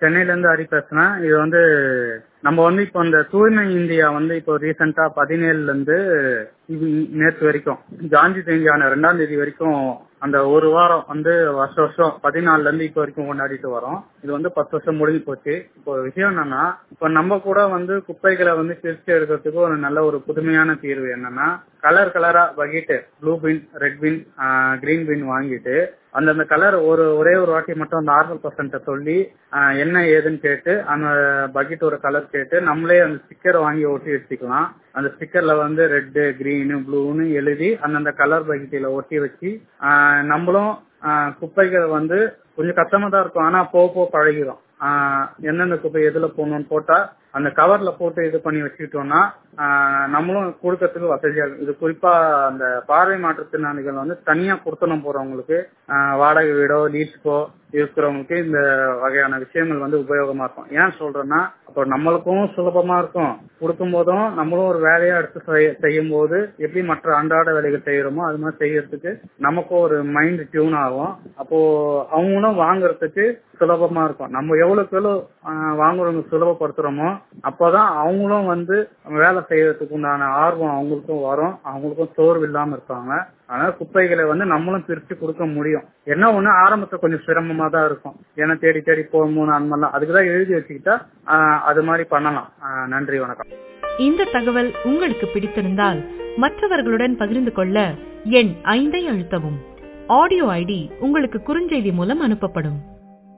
சென்னையில இருந்து ஹரி பேசுறேன் இது வந்து நம்ம வந்து இப்போ இந்த தூய்மை இந்தியா வந்து இப்போ ரீசெண்டா பதினேழுல இருந்து இது நேற்று வரைக்கும் காந்தி ஜெயந்தியான ரெண்டாம் தேதி வரைக்கும் அந்த ஒரு வாரம் வந்து வருஷம் வருஷம் பதினாலுல இருந்து இப்போ வரைக்கும் கொண்டாடிட்டு வரோம் இது வந்து பத்து வருஷம் முடிஞ்சு போச்சு இப்போ விஷயம் என்னன்னா இப்போ நம்ம கூட வந்து குப்பைகளை வந்து பிரிச்சு எடுக்கிறதுக்கு ஒரு நல்ல ஒரு புதுமையான தீர்வு என்னன்னா கலர் கலரா bucket blue bin red bin green bin வாங்கிட்டு அந்தந்த கலர் ஒரு ஒரே ஒரு வாட்டி மட்டும் அந்த ஆறுதல் பர்சன்ட்ட சொல்லி ஆஹ் என்ன ஏதுன்னு கேட்டு அந்த பக்கெட்டோட கலர் கேட்டு நம்மளே அந்த ஸ்டிக்கர் வாங்கி ஒட்டி வச்சுக்கலாம் அந்த ஸ்டிக்கர்ல வந்து ரெட்டு கிரீனு ப்ளூன்னு எழுதி அந்தந்த கலர் பக்கெட்டில ஒட்டி வச்சு ஆஹ் நம்மளும் ஆஹ் குப்பைகள் வந்து கொஞ்சம் கஷ்டமா தான் இருக்கும் ஆனா போக போக பழகிடும் ஆஹ் எந்தெந்த குப்பை எதுல போடணும்னு போட்டா அந்த கவர்ல போட்டு இது பண்ணி வச்சுக்கிட்டோம்னா ஆஹ் நம்மளும் கொடுக்கறதுக்கு வசதியா இருக்கும் இது குறிப்பா அந்த பார்வை மாற்றுத்திறனாளிகள் வந்து தனியா கொடுத்தனம் போறவங்களுக்கு ஆஹ் வாடகை வீடோ லீஸ்க்கோ இருக்கிறவங்களுக்கு இந்த வகையான விஷயங்கள் வந்து உபயோகமா இருக்கும் ஏன் சொல்றேன்னா அப்போ நம்மளுக்கும் சுலபமா இருக்கும் கொடுக்கும் போதும் நம்மளும் ஒரு வேலையா எடுத்து செய்ய- செய்யும் போது எப்படி மற்ற அன்றாட வேலைகள் செய்யறோமோ அது மாதிரி செய்யறதுக்கு நமக்கும் ஒரு மைண்ட் டியூன் ஆகும் அப்போ அவங்களும் வாங்குறதுக்கு சுலபமா இருக்கும் நம்ம எவ்வளவுக்கு எவ்வளவு ஆஹ், வாங்குறவங்க சுலபப்படுத்துறோமோ அப்போதான் அவங்களும் வந்து வேலை செய்யறதுக்கு உண்டான ஆர்வம் அவங்களுக்கும் வரும் அவங்களுக்கும் சோர்வு இல்லாம இருப்பாங்க அதனால குப்பைகளை வந்து நம்மளும் பிரிச்சு கொடுக்க முடியும் என்ன ஒண்ணு ஆரம்பத்துல கொஞ்சம் சிரமமா தான் இருக்கும் ஏன்னா தேடி தேடி போகணும் அந்த மாதிரிலாம் அதுக்குதான் எழுதி வச்சுக்கிட்டா ஆஹ், அது மாதிரி பண்ணலாம் ஆஹ், நன்றி வணக்கம் இந்த தகவல் உங்களுக்கு பிடித்திருந்தால் மற்றவர்களுடன் பகிர்ந்து கொள்ள எண் ஐந்தை அழுத்தவும் ஆடியோ ஐடி உங்களுக்கு குறுஞ்செய்தி மூலம் அனுப்பப்படும்